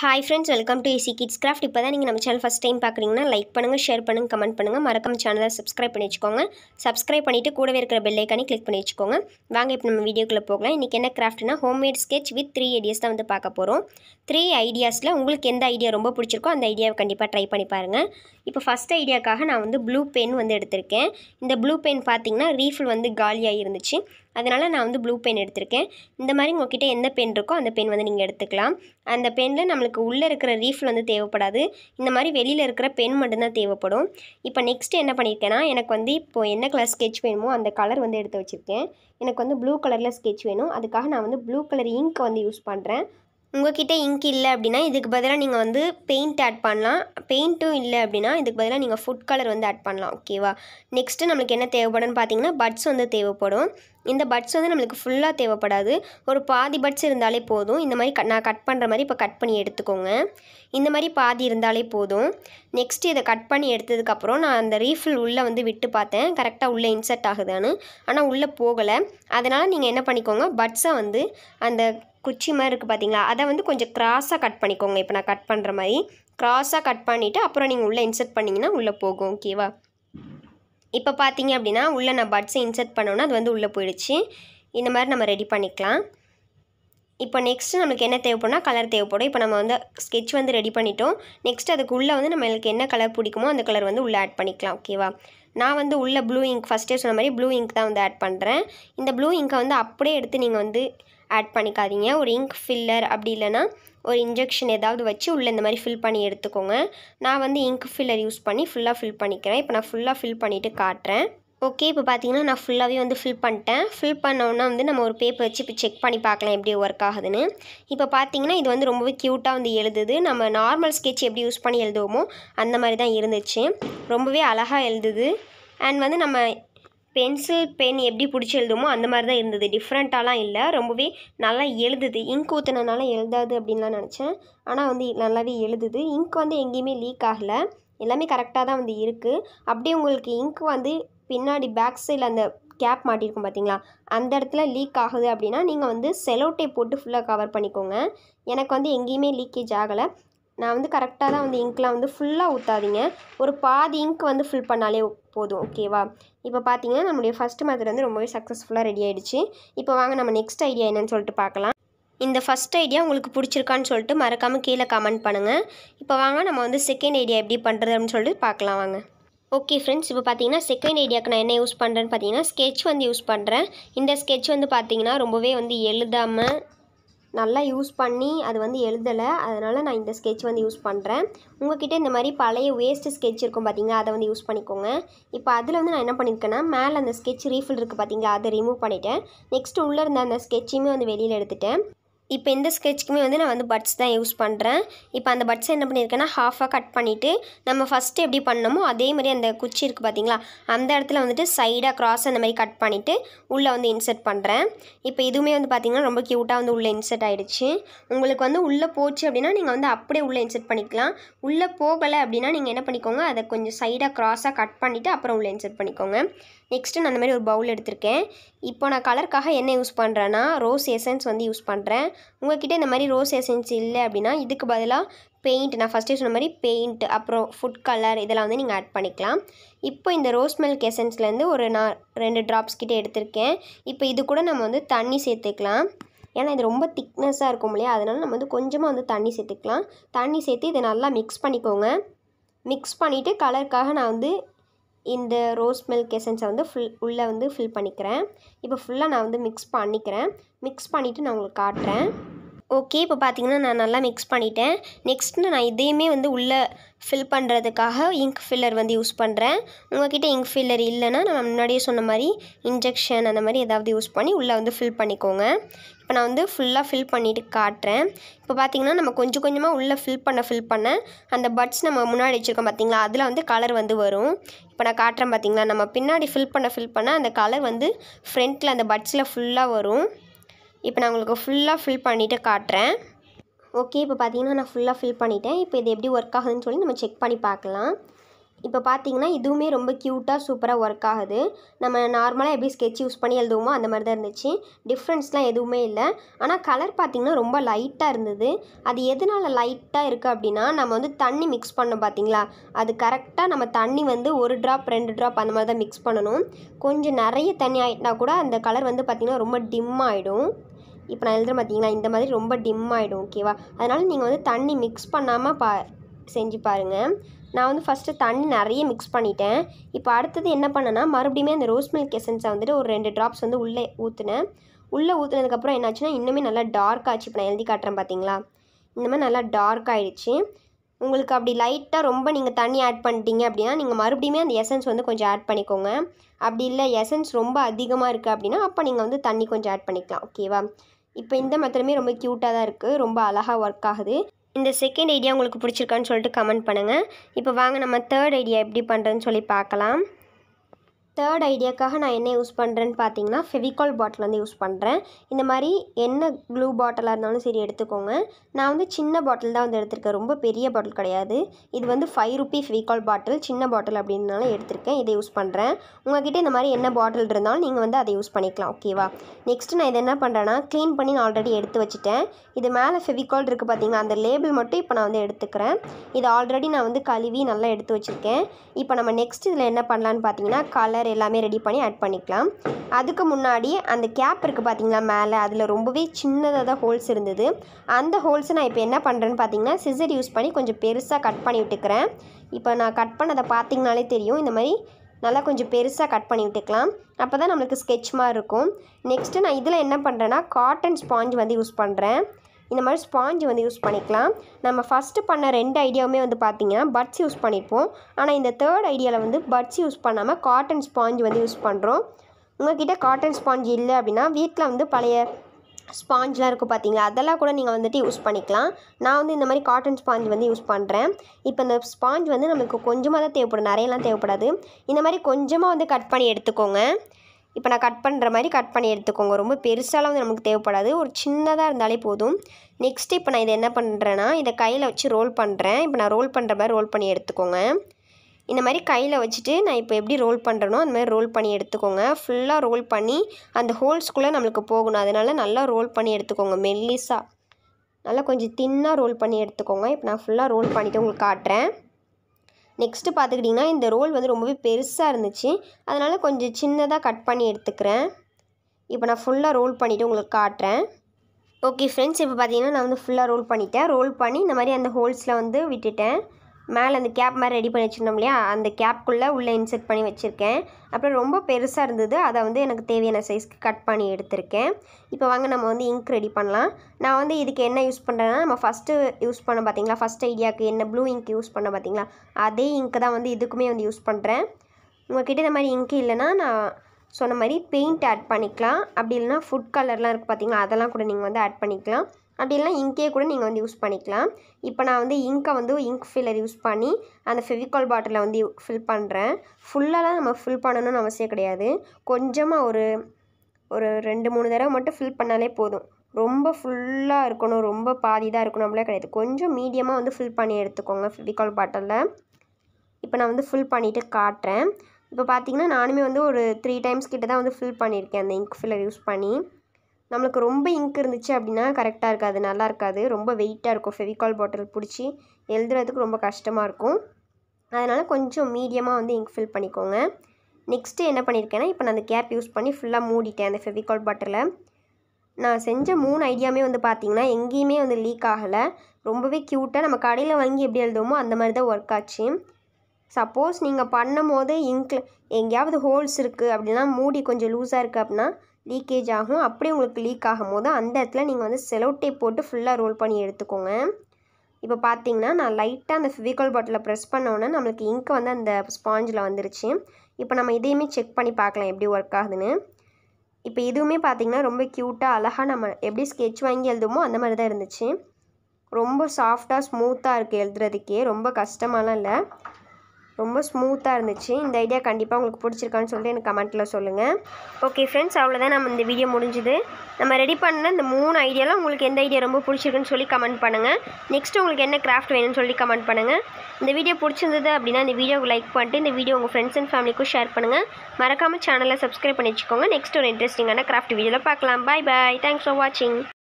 hi friends welcome to easy kids craft இப்போ தான் நீங்கள் நம்ம சேனல் ஃபஸ்ட் டைம் பார்க்குறீங்கன்னா லைக் பண்ணுங்கள் ஷேர் பண்ணுங்கள் கமெண்ட் பண்ணுங்கள் மறக்காம சேனலை சப்ஸ்கிரைப் பண்ணி வச்சுக்கோங்க சப்ஸ்கிரைப் பண்ணிவிட்டு கூடவே இருக்கிற பெல் ஐக்கானே கிளிக் பண்ணி வச்சுக்கோங்க வாங்க இப்போ நம்ம வீடியோக்குள்ளே போகலாம் இன்றைக்கி என்ன கிராஃப்ட்னா homemade sketch with three ideas தான் வந்து பார்க்க போகிறோம் த்ரீ ஐடியாஸில் உங்களுக்கு எந்த ஐடியா ரொம்ப பிடிச்சிருக்கோ அந்த ஐடியாவை கண்டிப்பாக ட்ரை பண்ணி பாருங்கள் இப்போ ஃபஸ்ட் ஐடியாக்காக நான் வந்து ப்ளூ பென் வந்து எடுத்திருக்கேன் இந்த ப்ளூ பென் பார்த்தீங்கன்னா ரீஃபில் வந்து காலியாக இருந்துச்சு அதனால் நான் வந்து ப்ளூ பென் எடுத்திருக்கேன் இந்த மாதிரி உங்ககிட்ட எந்த பென் இருக்கோ அந்த பென் வந்து நீங்கள் எடுத்துக்கலாம் அந்த பெனில் நம்மளுக்கு உள்ளே இருக்கிற ரீஃபில் வந்து தேவைப்படாது இந்த மாதிரி வெளியில் இருக்கிற பென் மட்டும்தான் தேவைப்படும் இப்போ நெக்ஸ்ட் என்ன பண்ணியிருக்கேன்னா எனக்கு வந்து இப்போது என்ன கலர் sketch வேணுமோ அந்த கலர் வந்து எடுத்து வச்சுருக்கேன் எனக்கு வந்து ப்ளூ கலரில் sketch வேணும் அதுக்காக நான் வந்து ப்ளூ கலர் இங்க் வந்து யூஸ் பண்ணுறேன் உங்ககிட்ட இங்க் இல்லை அப்படின்னா இதுக்கு பதிலாக நீங்கள் வந்து பெயிண்ட் ஆட் பண்ணலாம் பெயிண்ட்டும் இல்லை அப்படின்னா இதுக்கு பதிலாக நீங்கள் ஃபுட் கலர் வந்து ஆட் பண்ணலாம் ஓகேவா நெக்ஸ்ட்டு நம்மளுக்கு என்ன தேவைப்படும்னு பார்த்தீங்கன்னா பட்ஸ் வந்து தேவைப்படும் இந்த பட்ஸ் வந்து நம்மளுக்கு ஃபுல்லாக தேவைப்படாது ஒரு பாதி பட்ஸ் இருந்தாலே போதும் இந்த மாதிரி க- நான் கட் பண்ணுற மாதிரி இப்போ கட் பண்ணி எடுத்துக்கோங்க இந்த மாதிரி பாதி இருந்தாலே போதும் நெக்ஸ்ட் இதை கட் பண்ணி எடுத்ததுக்கப்புறம் நான் அந்த ரீஃபில் உள்ளே வந்து விட்டு பார்த்தேன் கரெக்டாக உள்ளே இன்சர்ட் ஆகுதான்னு ஆனால் உள்ளே போகலை அதனால் நீங்கள் என்ன பண்ணிக்கோங்க பட்ஸை வந்து அந்த குச்சி மாதிரி இருக்குது பார்த்தீங்களா அதை வந்து கொஞ்சம் கிராஸாக கட் பண்ணிக்கோங்க இப்போ நான் கட் பண்ணுற மாதிரி கிராஸாக கட் பண்ணிவிட்டு அப்புறம் நீங்கள் உள்ளே இன்சர்ட் பண்ணிங்கன்னா உள்ளே போகும் ஓகேவா இப்போ பார்த்தீங்க அப்படின்னா உள்ளே நான் பட்ஸை இன்சர்ட் பண்ணோன்னா அது வந்து உள்ளே போயிடுச்சு இந்த மாதிரி நம்ம ரெடி பண்ணிக்கலாம் இப்போ நெக்ஸ்ட்டு நம்மளுக்கு என்ன தேவைப்படும்னா கலர் தேவைப்படும் இப்போ நம்ம வந்து sketch வந்து ரெடி பண்ணிட்டோம் நெக்ஸ்ட் அதுக்குள்ளே வந்து நம்மளுக்கு என்ன கலர் பிடிக்குமோ அந்த கலர் வந்து உள்ளே ஆட் பண்ணிக்கலாம் ஓகேவா நான் வந்து உள்ள ப்ளூ இங்க் ஃபஸ்ட்டே சொன்ன மாதிரி ப்ளூ இங்க் தான் வந்து ஆட் பண்ணுறேன் இந்த ப்ளூ இங்கை வந்து அப்படியே எடுத்து நீங்கள் வந்து ஆட் பண்ணிக்காதீங்க ஒரு இங்க் ஃபில்லர் அப்படி இல்லைன்னா ஒரு இன்ஜெக்ஷன் ஏதாவது வச்சு உள்ளே இந்த மாதிரி ஃபில் பண்ணி எடுத்துக்கோங்க நான் வந்து இங்க் ஃபில்லர் யூஸ் பண்ணி ஃபுல்லாக ஃபில் பண்ணிக்கிறேன் இப்போ நான் ஃபுல்லாக ஃபில் பண்ணிவிட்டு காட்டுறேன் ஓகே இப்போ பார்த்தீங்கன்னா நான் ஃபுல்லாகவே வந்து ஃபில் பண்ணிட்டேன் ஃபில் பண்ணோன்னா வந்து நம்ம ஒரு பேப்பர் வச்சு இப்போ செக் பண்ணி பார்க்கலாம் எப்படி ஒர்க் ஆகுதுன்னு இப்போ பார்த்தீங்கன்னா இது வந்து ரொம்பவே க்யூட்டாக வந்து எழுதுது நம்ம நார்மல் sketch எப்படி யூஸ் பண்ணி எழுதுவோமோ அந்த மாதிரி தான் இருந்துச்சு ரொம்பவே அழகாக எழுதுது அண்ட் வந்து நம்ம பென்சில் பென் எப்படி பிடிச்சி எழுதுமோ அந்த மாதிரி தான் இருந்தது டிஃப்ரெண்ட்டாலாம் இல்லை ரொம்பவே நல்லா எழுதுது இங்க் ஊற்றுனனால எழுதாது அப்படின்லாம் நினச்சேன் ஆனால் வந்து நல்லாவே எழுதுது இங்க் வந்து எங்கேயுமே லீக் ஆகலை எல்லாமே கரெக்டாக தான் வந்து இருக்குது அப்படியே உங்களுக்கு இங்க் வந்து பின்னாடி பேக் சைடில் அந்த கேப் மாட்டியிருக்கும் பார்த்தீங்களா அந்த இடத்துல லீக் ஆகுது அப்படின்னா நீங்கள் வந்து செலோ டேப் போட்டு ஃபுல்லாக கவர் பண்ணிக்கோங்க எனக்கு வந்து எங்கேயுமே லீக்கேஜ் ஆகலை நான் வந்து கரெக்டாக தான் வந்து இங்க்லாம் வந்து ஃபுல்லாக ஊற்றாதீங்க ஒரு பாதி இங்க் வந்து ஃபில் பண்ணாலே போதும் ஓகேவா இப்போ பார்த்தீங்கன்னா நம்மளுடைய ஃபஸ்ட் மெத்தட் வந்து ரொம்பவே சக்ஸஸ்ஃபுல்லாக ரெடி ஆயிடுச்சு இப்போ வாங்க நம்ம நெக்ஸ்ட் ஐடியா என்னன்னு சொல்லிட்டு பார்க்கலாம் இந்த ஃபஸ்ட் ஐடியா உங்களுக்கு பிடிச்சிருக்கான்னு சொல்லிட்டு மறக்காமல் கீழே கமெண்ட் பண்ணுங்கள் இப்போ வாங்க நம்ம வந்து செகண்ட் ஐடியா எப்படி பண்ணுறது அப்படின்னு சொல்லிட்டு பார்க்கலாம் வாங்க ஓகே ஃப்ரெண்ட்ஸ் இப்போ பார்த்தீங்கன்னா செகண்ட் ஐடியாக்கு நான் என்ன யூஸ் பண்ணுறேன்னு பார்த்தீங்கன்னா sketch வந்து யூஸ் பண்ணுறேன் இந்த sketch வந்து பார்த்தீங்கன்னா ரொம்பவே வந்து எழுதாமல் நல்லா யூஸ் பண்ணி அது வந்து எழுதலை அதனால் நான் இந்த sketch வந்து யூஸ் பண்ணுறேன் உங்ககிட்ட இந்த மாதிரி பழைய வேஸ்ட் sketch இருக்கும் பார்த்தீங்களா அதை வந்து யூஸ் பண்ணிக்கோங்க இப்போ அதில் வந்து நான் என்ன பண்ணியிருக்கேன்னா மேலே அந்த sketch ரீஃபில் இருக்குது பார்த்தீங்களா அதை ரிமூவ் பண்ணிட்டேன் நெக்ஸ்ட் உள்ளே இருந்த அந்த sketchயுமே வந்து வெளியில் எடுத்துட்டேன் இப்போ இந்த ஸ்கெட்ச்க்குமே வந்து நான் வந்து பட்ஸ் தான் யூஸ் பண்ணுறேன் இப்போ அந்த பட்ஸை என்ன பண்ணியிருக்கேன்னா ஹாஃபாக கட் பண்ணிவிட்டு நம்ம ஃபஸ்ட்டு எப்படி பண்ணோமோ அதே மாதிரி அந்த குச்சி இருக்குது பார்த்தீங்களா அந்த இடத்துல வந்துட்டு சைடாக கிராஸ் அந்த மாதிரி கட் பண்ணிவிட்டு உள்ளே வந்து இன்சர்ட் பண்ணுறேன் இப்போ இதுவுமே வந்து பார்த்திங்கன்னா ரொம்ப க்யூட்டாக வந்து உள்ளே இன்சர்ட் ஆகிடுச்சு உங்களுக்கு வந்து உள்ளே போச்சு அப்படின்னா நீங்கள் வந்து அப்படியே உள்ளே இன்சர்ட் பண்ணிக்கலாம் உள்ளே போகலை அப்படின்னா நீங்கள் என்ன பண்ணிக்கோங்க அதை கொஞ்சம் சைடாக க்ராஸாக கட் பண்ணிவிட்டு அப்புறம் உள்ளே இன்சர்ட் பண்ணிக்கோங்க நெக்ஸ்ட்டு நான் அந்த மாதிரி ஒரு பவுல் எடுத்திருக்கேன் இப்போ நான் கலருக்காக என்ன யூஸ் பண்ணுறேன்னா ரோஸ் எசன்ஸ் வந்து யூஸ் பண்ணுறேன் உங்ககிட்ட இந்த மாதிரி ரோஸ் எசன்ஸ் இல்லை அப்படின்னா இதுக்கு பதிலாக பெயிண்ட் நான் ஃபஸ்ட்டே சொன்ன மாதிரி பெயிண்ட் அப்புறம் ஃபுட் கலர் இதெல்லாம் வந்து நீங்கள் ஆட் பண்ணிக்கலாம் இப்போ இந்த ரோஸ் மில்க் எசன்ஸ்லேருந்து ஒரு நான் ரெண்டு ட்ராப்ஸ் கிட்டே எடுத்திருக்கேன் இப்போ இது கூட நம்ம வந்து தண்ணி சேர்த்துக்கலாம் ஏன்னா இது ரொம்ப திக்னஸாக இருக்கும் இல்லையா அதனால் நம்ம வந்து கொஞ்சமாக வந்து தண்ணி சேர்த்துக்கலாம் தண்ணி சேர்த்து இதை நல்லா மிக்ஸ் பண்ணிக்கோங்க மிக்ஸ் பண்ணிவிட்டு கலருக்காக நான் வந்து இந்த ரோஸ் மில்க் எசன்ஸை வந்து ஃபுல் உள்ளே வந்து ஃபில் பண்ணிக்கிறேன் இப்போ ஃபுல்லாக நான் வந்து மிக்ஸ் பண்ணிக்கிறேன் மிக்ஸ் பண்ணிவிட்டு நான் உங்களுக்கு காட்டுறேன் ஓகே இப்போ பார்த்தீங்கன்னா நான் நல்லா மிக்ஸ் பண்ணிட்டேன் நெக்ஸ்ட்டு நான் இதையுமே வந்து உள்ளே ஃபில் பண்ணுறதுக்காக இங்க் ஃபில்லர் வந்து யூஸ் பண்ணுறேன் உங்ககிட்ட இங்க் ஃபில்லர் இல்லைன்னா நான் முன்னாடியே சொன்ன மாதிரி இன்ஜெக்ஷன் அந்த மாதிரி ஏதாவது யூஸ் பண்ணி உள்ளே வந்து ஃபில் பண்ணிக்கோங்க இப்போ நான் வந்து ஃபுல்லாக ஃபில் பண்ணிவிட்டு காட்டுறேன் இப்போ பார்த்தீங்கன்னா நம்ம கொஞ்சம் கொஞ்சமாக உள்ளே ஃபில் பண்ண ஃபில் பண்ண அந்த பட்ஸ் நம்ம முன்னாடி வச்சுருக்கோம் பார்த்தீங்களா அதில் வந்து கலர் வந்து வரும் இப்போ நான் காட்டுறேன் பார்த்தீங்களா நம்ம பின்னாடி ஃபில் பண்ண ஃபில் பண்ண அந்த கலர் வந்து ஃப்ரண்ட்டில் அந்த பட்ஸில் ஃபுல்லாக வரும் இப்போ நான் உங்களுக்கு ஃபுல்லாக ஃபில் பண்ணிவிட்டு காட்டுறேன் ஓகே இப்போ பார்த்தீங்கன்னா நான் ஃபுல்லாக ஃபில் பண்ணிட்டேன் இப்போ இது எப்படி ஒர்க் ஆகுதுன்னு சொல்லி நம்ம செக் பண்ணி பார்க்கலாம் இப்போ பார்த்தீங்கன்னா இதுவுமே ரொம்ப க்யூட்டாக சூப்பராக ஒர்க் ஆகுது நம்ம நார்மலாக எப்படி ஸ்கெட்ச் யூஸ் பண்ணி எழுதுவோமோ அந்த மாதிரி தான் இருந்துச்சு டிஃப்ரென்ஸ்லாம் எதுவுமே இல்லை ஆனால் கலர் பார்த்திங்கன்னா ரொம்ப லைட்டாக இருந்தது அது எதனால் லைட்டாக இருக்குது அப்படின்னா நம்ம வந்து தண்ணி மிக்ஸ் பண்ணோம் பார்த்தீங்களா அது கரெக்டாக நம்ம தண்ணி வந்து ஒரு ட்ராப் ரெண்டு ட்ராப் அந்த மாதிரி தான் மிக்ஸ் பண்ணணும் கொஞ்சம் நிறைய தண்ணி ஆகிட்டா கூட அந்த கலர் வந்து பார்த்திங்கன்னா ரொம்ப டிம் ஆகிடும் இப்போ நான் எழுதுறேன் பார்த்தீங்களா இந்த மாதிரி ரொம்ப டிம் ஆகிடும் ஓகேவா அதனால் நீங்கள் வந்து தண்ணி மிக்ஸ் பண்ணாமல் பா செஞ்சு பாருங்கள் நான் வந்து ஃபஸ்ட்டு தண்ணி நிறைய மிக்ஸ் பண்ணிட்டேன் இப்போ அடுத்தது என்ன பண்ணேன்னா மறுபடியுமே அந்த ரோஸ் மில்க் எசன்ஸை வந்துட்டு ஒரு ரெண்டு ட்ராப்ஸ் வந்து உள்ளே ஊற்றுனேன் உள்ளே ஊற்றுனதுக்கப்புறம் என்னாச்சுன்னா இன்னுமே நல்லா டார்க் ஆச்சு இப்போ நான் எழுதி காட்டுறேன் பார்த்தீங்களா இந்த மாதிரி நல்லா டார்க் ஆகிடுச்சு உங்களுக்கு அப்படி லைட்டாக ரொம்ப நீங்கள் தண்ணி ஆட் பண்ணிட்டீங்க அப்படின்னா நீங்கள் மறுபடியுமே அந்த எசன்ஸ் வந்து கொஞ்சம் ஆட் பண்ணிக்கோங்க அப்படி இல்லை எசன்ஸ் ரொம்ப அதிகமாக இருக்குது அப்படின்னா அப்போ நீங்கள் வந்து தண்ணி கொஞ்சம் ஆட் பண்ணிக்கலாம் ஓகேவா இப்போ இந்த மெத்தடுமே ரொம்ப க்யூட்டாக தான் இருக்குது ரொம்ப அழகாக ஒர்க் ஆகுது இந்த செகண்ட் ஐடியா உங்களுக்கு பிடிச்சிருக்கான்னு சொல்லிட்டு கமெண்ட் பண்ணுங்கள் இப்போ வாங்க நம்ம தேர்ட் ஐடியா எப்படி பண்ணுறதுன்னு சொல்லி பார்க்கலாம் தேர்ட் ஐடியாக்காக நான் என்ன யூஸ் பண்ணுறேன்னு பார்த்தீங்கன்னா ஃபெவிகால் பாட்டில் வந்து யூஸ் பண்ணுறேன் இந்த மாதிரி என்ன க்ளூ பாட்டிலாக இருந்தாலும் சரி எடுத்துக்கோங்க நான் வந்து சின்ன பாட்டில் தான் வந்து எடுத்திருக்கேன் ரொம்ப பெரிய பாட்டில் கிடையாது இது வந்து ஃபைவ் ருபி ஃபெவிகால் பாட்டில் சின்ன பாட்டில் அப்படின்னால எடுத்திருக்கேன் இதை யூஸ் பண்ணுறேன் உங்ககிட்ட இந்த மாதிரி என்ன பாட்டில் இருந்தாலும் நீங்கள் வந்து அதை யூஸ் பண்ணிக்கலாம் ஓகேவா நெக்ஸ்ட்டு நான் இதை என்ன பண்ணுறேன்னா க்ளீன் பண்ணி நான் ஆல்ரெடி எடுத்து வச்சுட்டேன் இது மேலே ஃபெவிகால் இருக்குது பார்த்தீங்களா அந்த லேபிள் மட்டும் இப்போ நான் வந்து எடுத்துக்கிறேன் இது ஆல்ரெடி நான் வந்து கழுவி நல்லா எடுத்து வச்சுருக்கேன் இப்போ நம்ம நெக்ஸ்ட் இதில் என்ன பண்ணலான்னு பார்த்தீங்கன்னா கலர் எல்லாமே ரெடி பண்ணி ஆட் பண்ணிக்கலாம் அதுக்கு முன்னாடி அந்த கேப் இருக்குது பார்த்தீங்களா மேலே அதில் ரொம்பவே சின்னதாக தான் ஹோல்ஸ் இருந்தது அந்த ஹோல்ஸை நான் இப்போ என்ன பண்ணுறேன்னு பார்த்தீங்கன்னா சிசர் யூஸ் பண்ணி கொஞ்சம் பெருசாக கட் பண்ணி விட்டுக்கிறேன் இப்போ நான் கட் பண்ணதை பார்த்தீங்கனாலே தெரியும் இந்த மாதிரி நல்லா கொஞ்சம் பெருசாக கட் பண்ணி விட்டுக்கலாம் அப்போ தான் நம்மளுக்கு ஸ்கெட்ச் மாதிரி இருக்கும் நெக்ஸ்ட்டு நான் இதில் என்ன பண்ணுறேன்னா காட்டன் ஸ்பாஞ்ச் வந்து யூஸ் பண்ணுறேன் இந்த மாதிரி ஸ்பாஞ்ச் வந்து யூஸ் பண்ணிக்கலாம் நம்ம ஃபஸ்ட்டு பண்ண ரெண்டு ஐடியாவுமே வந்து பார்த்திங்கன்னா பட்ஸ் யூஸ் பண்ணியிருப்போம் ஆனால் இந்த தேர்ட் ஐடியாவில் வந்து பட்ஸ் யூஸ் பண்ணாமல் காட்டன் ஸ்பாஞ்ச் வந்து யூஸ் பண்ணுறோம் உங்ககிட்ட காட்டன் ஸ்பாஞ்ச் இல்லை அப்படின்னா வீட்டில் வந்து பழைய ஸ்பாஞ்ச்லாம் இருக்கும் பார்த்தீங்களா அதெல்லாம் கூட நீங்கள் வந்துட்டு யூஸ் பண்ணிக்கலாம் நான் வந்து இந்த மாதிரி காட்டன் ஸ்பாஞ்ச் வந்து யூஸ் பண்ணுறேன் இப்போ இந்த ஸ்பாஞ்ச் வந்து நமக்கு கொஞ்சமாக தான் தேவைப்படும் நிறையலாம் தேவைப்படாது இந்த மாதிரி கொஞ்சமாக வந்து கட் பண்ணி எடுத்துக்கோங்க இப்போ நான் கட் பண்ணுற மாதிரி கட் பண்ணி எடுத்துக்கோங்க ரொம்ப பெருசாலாம் வந்து நமக்கு தேவைப்படாது ஒரு சின்னதாக இருந்தாலே போதும் நெக்ஸ்ட்டு இப்போ நான் இதை என்ன பண்ணுறேன்னா இதை கையில் வச்சு ரோல் பண்ணுறேன் இப்போ நான் ரோல் பண்ணுற மாதிரி ரோல் பண்ணி எடுத்துக்கோங்க இந்த மாதிரி கையில் வச்சுட்டு நான் இப்போ எப்படி ரோல் பண்ணுறனோ அந்த மாதிரி ரோல் பண்ணி எடுத்துக்கோங்க ஃபுல்லாக ரோல் பண்ணி அந்த ஹோல்ஸ்குள்ளே நம்மளுக்கு போகணும் அதனால் நல்லா ரோல் பண்ணி எடுத்துக்கோங்க மெல்லிஸாக நல்லா கொஞ்சம் தின்னாக ரோல் பண்ணி எடுத்துக்கோங்க இப்போ நான் ஃபுல்லாக ரோல் பண்ணிவிட்டு உங்களுக்கு காட்டுறேன் நெக்ஸ்ட்டு பார்த்துக்கிட்டிங்கன்னா இந்த ரோல் வந்து ரொம்பவே பெருசாக இருந்துச்சு அதனால் கொஞ்சம் சின்னதாக கட் பண்ணி எடுத்துக்கிறேன் இப்போ நான் ஃபுல்லாக ரோல் பண்ணிவிட்டு உங்களுக்கு காட்டுறேன் ஓகே ஃப்ரெண்ட்ஸ் இப்போ பார்த்தீங்கன்னா நான் வந்து ஃபுல்லாக ரோல் பண்ணிட்டேன் ரோல் பண்ணி இந்த மாதிரி அந்த ஹோல்ஸில் வந்து விட்டுட்டேன் மேலே அந்த கேப் மாதிரி ரெடி பண்ணி வச்சுருந்தோம் இல்லையா அந்த கேப்குள்ளே உள்ளே இன்செர்ட் பண்ணி வச்சுருக்கேன் அப்புறம் ரொம்ப பெருசாக இருந்தது அதை வந்து எனக்கு தேவையான சைஸ்க்கு கட் பண்ணி எடுத்திருக்கேன் இப்போ வாங்க நம்ம வந்து இங்க் ரெடி பண்ணலாம் நான் வந்து இதுக்கு என்ன யூஸ் பண்ணுறேன்னா நம்ம ஃபஸ்ட்டு யூஸ் பண்ண பார்த்தீங்களா ஃபஸ்ட் ஐடியாவுக்கு என்ன ப்ளூ இங்க் யூஸ் பண்ண பார்த்தீங்களா அதே இங்க்கு தான் வந்து இதுக்குமே வந்து யூஸ் பண்ணுறேன் உங்கள்கிட்ட இந்த மாதிரி இங்க் இல்லைன்னா நான் சொன்ன மாதிரி பெயிண்ட் ஆட் பண்ணிக்கலாம் அப்படி இல்லைனா ஃபுட் கலர்லாம் இருக்குது பார்த்தீங்களா அதெல்லாம் கூட நீங்கள் வந்து ஆட் பண்ணிக்கலாம் அப்படி இல்லைனா இங்கே கூட நீங்கள் வந்து யூஸ் பண்ணிக்கலாம் இப்போ நான் வந்து இங்கை வந்து இங்க் ஃபில்லர் யூஸ் பண்ணி அந்த ஃபெவிகால் பாட்டிலில் வந்து ஃபில் பண்ணுறேன் ஃபுல்லாலாம் நம்ம ஃபில் பண்ணணும்னு அவசியம் கிடையாது கொஞ்சமாக ஒரு ஒரு ரெண்டு மூணு தடவை மட்டும் ஃபில் பண்ணாலே போதும் ரொம்ப ஃபுல்லாக இருக்கணும் ரொம்ப பாதி தான் இருக்கணும் அப்படிலாம் கிடையாது கொஞ்சம் மீடியமாக வந்து ஃபில் பண்ணி எடுத்துக்கோங்க ஃபெவிகால் பாட்டிலில் இப்போ நான் வந்து ஃபில் பண்ணிவிட்டு காட்டுறேன் இப்போ பார்த்தீங்கன்னா நானுமே வந்து ஒரு த்ரீ டைம்ஸ் கிட்ட தான் வந்து ஃபில் பண்ணியிருக்கேன் அந்த இங்க் ஃபில்லர் யூஸ் பண்ணி நம்மளுக்கு ரொம்ப இங்க் இருந்துச்சு அப்படின்னா கரெக்டாக இருக்காது நல்லா இருக்காது ரொம்ப வெயிட்டாக இருக்கும் ஃபெவிகால் பாட்டில் பிடிச்சி எழுதுறதுக்கு ரொம்ப கஷ்டமாக இருக்கும் அதனால் கொஞ்சம் மீடியமாக வந்து இங்க் ஃபில் பண்ணிக்கோங்க நெக்ஸ்ட்டு என்ன பண்ணியிருக்கேன்னா இப்போ நான் அந்த கேப் யூஸ் பண்ணி ஃபுல்லாக மூடிட்டேன் அந்த ஃபெவிகால் பாட்டிலில் நான் செஞ்ச மூணு ஐடியாவுமே வந்து பார்த்தீங்கன்னா எங்கேயுமே வந்து லீக் ஆகலை ரொம்பவே க்யூட்டாக நம்ம கடையில் வாங்கி எப்படி எழுதுவோமோ அந்த மாதிரி தான் ஒர்க் ஆச்சு சப்போஸ் நீங்கள் பண்ணும் போது இங்க்ல எங்கேயாவது ஹோல்ஸ் இருக்குது அப்படின்னா மூடி கொஞ்சம் லூஸாக இருக்குது அப்படின்னா லீக்கேஜ் ஆகும் அப்படியே உங்களுக்கு லீக் ஆகும் போது அந்த இடத்துல நீங்கள் வந்து செலோ டேப் போட்டு ஃபுல்லாக ரோல் பண்ணி எடுத்துக்கோங்க இப்போ பார்த்தீங்கன்னா நான் லைட்டாக அந்த ஃபெவிகால் பாட்டிலில் ப்ரெஸ் பண்ணோன்னே நம்மளுக்கு இங்க் வந்து அந்த ஸ்பாஞ்சில் வந்துருச்சு இப்போ நம்ம இதையுமே செக் பண்ணி பார்க்கலாம் எப்படி ஒர்க் ஆகுதுன்னு இப்போ இதுவுமே பார்த்தீங்கன்னா ரொம்ப க்யூட்டாக அழகாக நம்ம எப்படி ஸ்கெட்ச் வாங்கி எழுதுமோ அந்த மாதிரி தான் இருந்துச்சு ரொம்ப சாஃப்டாக ஸ்மூத்தாக இருக்குது எழுதுறதுக்கே ரொம்ப கஷ்டமாலாம் இல்லை ரொம்ப ஸ்மூத்தாக இருந்துச்சு இந்த ஐடியா கண்டிப்பாக உங்களுக்கு பிடிச்சிருக்கான்னு சொல்லிட்டு எனக்கு கமெண்ட்டில் சொல்லுங்கள் ஓகே ஃப்ரெண்ட்ஸ் அவ்வளோதான் நம்ம இந்த வீடியோ முடிஞ்சுது நம்ம ரெடி பண்ண இந்த மூணு ஐடியாவில் உங்களுக்கு எந்த ஐடியா ரொம்ப பிடிச்சிருக்குன்னு சொல்லி கமெண்ட் பண்ணுங்கள் நெக்ஸ்ட் உங்களுக்கு என்ன கிராஃப்ட் வேணும்னு சொல்லி கமெண்ட் பண்ணுங்கள் இந்த வீடியோ பிடிச்சிருந்தது அப்படின்னா இந்த வீடியோவை லைக் பண்ணிட்டு இந்த வீடியோ உங்கள் ஃப்ரெண்ட்ஸ் அண்ட் ஃபேமிலிக்கும் ஷேர் பண்ணுங்கள் மறக்காமல் சேனலை சப்ஸ்கிரைப் பண்ணி வச்சுக்கோங்க நெக்ஸ்ட் ஒரு இன்ட்ரெஸ்டிங்கான கிராஃப்ட் வீடியோவில் பார்க்கலாம் பாய் பாய் தேங்க்ஸ் ஃபார் வாட்சிங்